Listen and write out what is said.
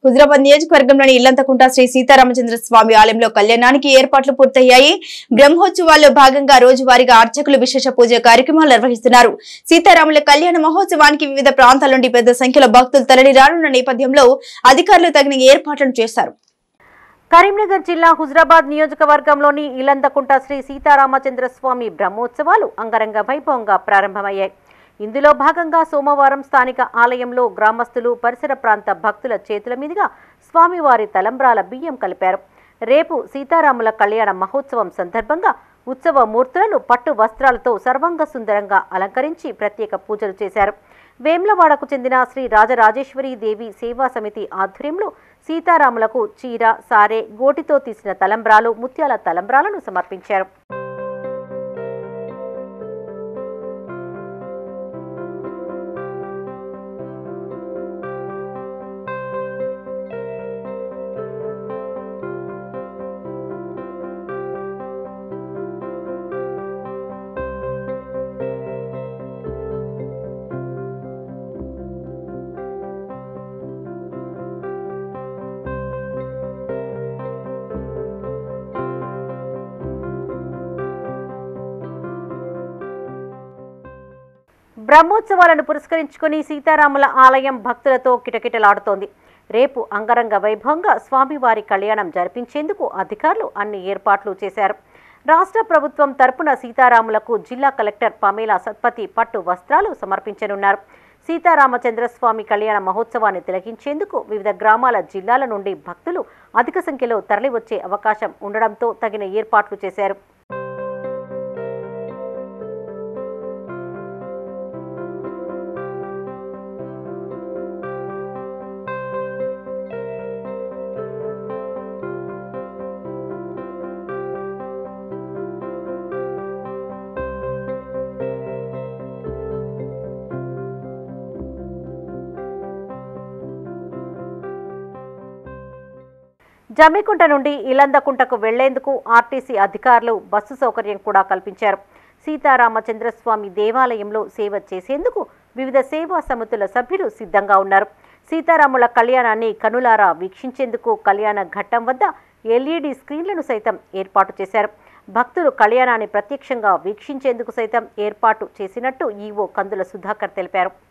హుజరాబాద్ నియోజకవర్గంలోని ఇల్లంతకుంట శ్రీ సీతారామచంద్ర స్వామి ఆలయంలో కళ్యాణానికి ఏర్పాట్లు పూర్తయ్యాయి బ్రహ్మోత్సవాల్లో భాగంగా రోజువారీగా అర్చకులు విశేష పూజ కార్యక్రమాలు నిర్వహిస్తున్నారు సీతారాముల కళ్యాణ మహోత్సవానికి వివిధ ప్రాంతాల నుండి పెద్ద సంఖ్యలో భక్తులు తరలి రానున్న నేపథ్యంలో అధికారులు తగిన ఏర్పాట్లను చేశారు కరీంనగర్ జిల్లా హుజరాబాద్ నియోజకవర్గంలోని ఇలందకుంట శ్రీ సీతారామచంద్ర స్వామి బ్రహ్మోత్సవాలు అంగరంగ వైభవంగా ప్రారంభమయ్యాయి ఇందులో భాగంగా సోమవారం స్థానిక ఆలయంలో గ్రామస్తులు పరిసర ప్రాంత భక్తుల చేతుల మీదుగా స్వామివారి తలంబ్రాల బియ్యం కలిపారు రేపు సీతారాముల కళ్యాణ మహోత్సవం సందర్భంగా ఉత్సవ మూర్తులను పట్టు వస్త్రాలతో సర్వాంగ సుందరంగా అలంకరించి ప్రత్యేక పూజలు చేశారు వేమ్లవాడకు చెందిన శ్రీ రాజరాజేశ్వరి దేవి సేవా సమితి ఆధ్వర్యంలో సీతారాములకు చీర సారే గోటితో తీసిన తలంబ్రాలు ముత్యాల తలంబ్రాలను సమర్పించారు బ్రహ్మోత్సవాలను పురస్కరించుకుని సీతారాముల ఆలయం భక్తులతో కిటకిటలాడుతోంది రేపు అంగరంగ వైభవంగా స్వామివారి కళ్యాణం జరిపించేందుకు అధికారులు అన్ని ఏర్పాట్లు చేశారు రాష్ట్ర ప్రభుత్వం తరపున సీతారాములకు జిల్లా కలెక్టర్ పమేలా సత్పతి పట్టు వస్త్రాలు సమర్పించనున్నారు సీతారామచంద్ర స్వామి కళ్యాణ మహోత్సవాన్ని తిలకించేందుకు వివిధ గ్రామాల జిల్లాల నుండి భక్తులు అధిక సంఖ్యలో తరలివచ్చే అవకాశం ఉండడంతో తగిన ఏర్పాట్లు చేశారు జమ్మికుంట నుండి ఇలందకుంటకు వెళ్లేందుకు ఆర్టీసీ అధికారులు బస్సు సౌకర్యం కూడా కల్పించారు సీతారామచంద్రస్వామి దేవాలయంలో సేవ చేసేందుకు వివిధ సేవా సమితుల సభ్యులు సిద్ధంగా ఉన్నారు సీతారాముల కళ్యాణాన్ని కనులారా వీక్షించేందుకు కళ్యాణ ఘట్టం వద్ద ఎల్ఈడి స్క్రీన్లను సైతం ఏర్పాటు చేశారు భక్తులు కళ్యాణాన్ని ప్రత్యక్షంగా వీక్షించేందుకు సైతం ఏర్పాటు చేసినట్టు ఈవో కందుల సుధాకర్ తెలిపారు